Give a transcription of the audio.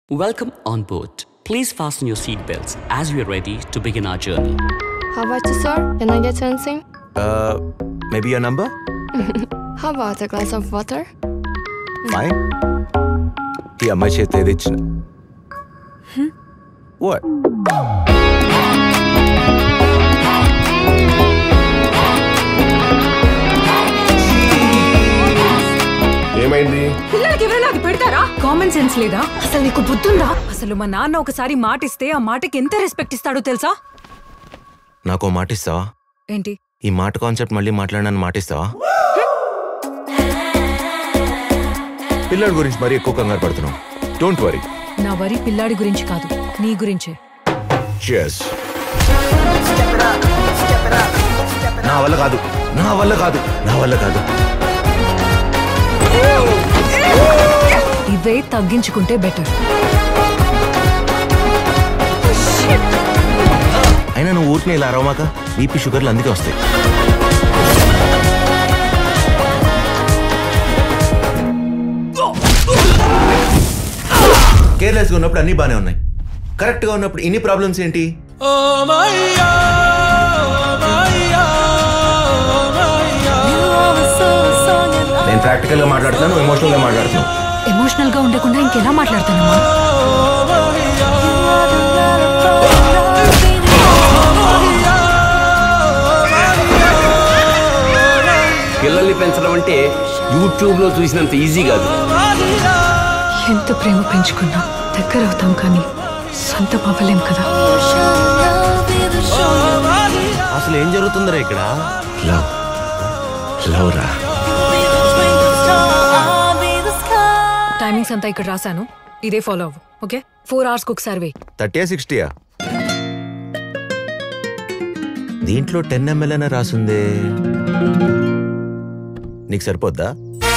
Welcome on board. Please fasten your seatbelts as we are ready to begin our journey. How about you, sir? Can I get anything? Uh, maybe your number? How about a glass of water? Fine. ఈ అమ్మాయి చేతి ఏది ఇచ్చిన what ఏమైంది పిల్లలకి ఎవరైనా అది పెడతారా కామన్ సెన్స్ లేదా అసలు నీకు బుద్ధుందా అసలు మా నాన్న ఒకసారి మాట ఇస్తే ఆ మాటకి ఎంత రెస్పెక్ట్ ఇస్తాడో తెలుసా నాకు ఓ మాట ఇస్తావా ఏంటి ఈ మాట కాన్సెప్ట్ మళ్ళీ మాట్లాడనని మాట ఇస్తావా పిల్లల గురించి మరీ ఎక్కువ కంగారు పడుతున్నావు డోంట్ వరీ నా వరి పిల్లాడి గురించి కాదు నీ గురించే Cheers. నా వల్ల కాదు నా వల్ల కాదు నా వల్ల కాదు ఇవే తగ్గించుకుంటే బెటర్ అయినా నువ్వు ఊరికి ఇలా అరవమాక బీపీ షుగర్లు అందుకే వస్తాయి కేర్లెస్గా ఉన్నప్పుడు అన్నీ బాగానే ఉన్నాయి కరెక్ట్గా ఉన్నప్పుడు ఇన్ని ప్రాబ్లమ్స్ ఏంటి నేను ప్రాక్టికల్గా మాట్లాడుతున్నాను ఎమోషనల్గా మాట్లాడుతున్నాను ఎమోషనల్ గా ఉండకుండా ఇంకెలా మాట్లాడతానమ్మా పిల్లల్ని పెంచడం అంటే యూట్యూబ్ లో చూసినంత ఈజీ కాదు ఎంత ప్రేమ పెంచుకున్నా దగ్గర అవుతాం కానీ సొంతం అవ్వలేం కదా అసలు ఏం జరుగుతుందిరా ఇక్కడ లవ్ లవ్ రా టైమింగ్స్ అంతా ఇక్కడ రాశాను ఇదే ఫాలో అవ్వు ఓకే ఫోర్ అవర్స్ ఒకసారి వెయ్యి థర్టీయా సిక్స్టీయా దీంట్లో టెన్ ఎంఎల్ అయినా రాసుందే నీకు సరిపోద్దా